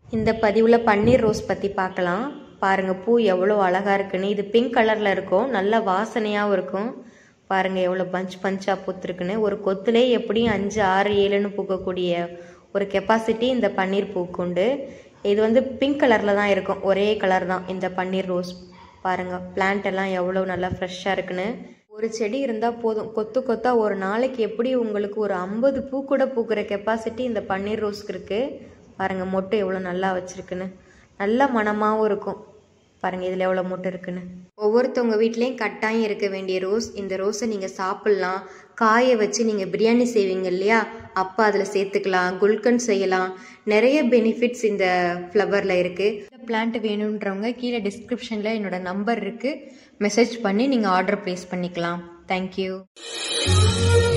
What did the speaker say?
இந்த பதிவில் பன்னீர் ரோஸ் பற்றி பார்க்கலாம் பாருங்கள் பூ எவ்வளோ அழகாக இருக்குன்னு இது பிங்க் கலரில் இருக்கும் நல்ல வாசனையாகவும் இருக்கும் பாருங்கள் எவ்வளோ பஞ்ச் பஞ்சாக பூத்துருக்குன்னு ஒரு கொத்துலே எப்படியும் அஞ்சு ஆறு ஏழுன்னு பூக்கக்கூடிய ஒரு கெப்பாசிட்டி இந்த பன்னீர் பூக்குண்டு இது வந்து பிங்க் கலரில் தான் இருக்கும் ஒரே கலர் தான் இந்த பன்னீர் ரோஸ் பாருங்கள் பிளான்ட் எல்லாம் எவ்வளோ நல்லா ஃப்ரெஷ்ஷாக இருக்குன்னு ஒரு செடி இருந்தால் போதும் கொத்து கொத்தா ஒரு நாளைக்கு எப்படி உங்களுக்கு ஒரு ஐம்பது பூ கூட பூக்கிற கெப்பாசிட்டி இந்த பன்னீர் ரோஸ்க்கு இருக்குது பாருங்கள் மொட்டு எவ்வளோ நல்லா வச்சுருக்குன்னு நல்ல மணமாகவும் இருக்கும் பாருங்கள் இதில் எவ்வளோ மொட்டு இருக்குன்னு ஒவ்வொருத்தவங்க வீட்லேயும் கட்டாயம் இருக்க வேண்டிய ரோஸ் இந்த ரோஸை நீங்கள் சாப்பிட்லாம் காய வச்சு நீங்கள் பிரியாணி செய்வீங்க இல்லையா அப்போ அதில் சேர்த்துக்கலாம் குல்கன் செய்யலாம் நிறைய பெனிஃபிட்ஸ் இந்த ஃப்ளவரில் இருக்குது இந்த பிளான்ட் வேணுன்றவங்க கீழே டிஸ்கிரிப்ஷனில் என்னோட நம்பர் இருக்குது மெசேஜ் பண்ணி நீங்கள் ஆர்டர் ப்ளேஸ் பண்ணிக்கலாம் தேங்க்யூ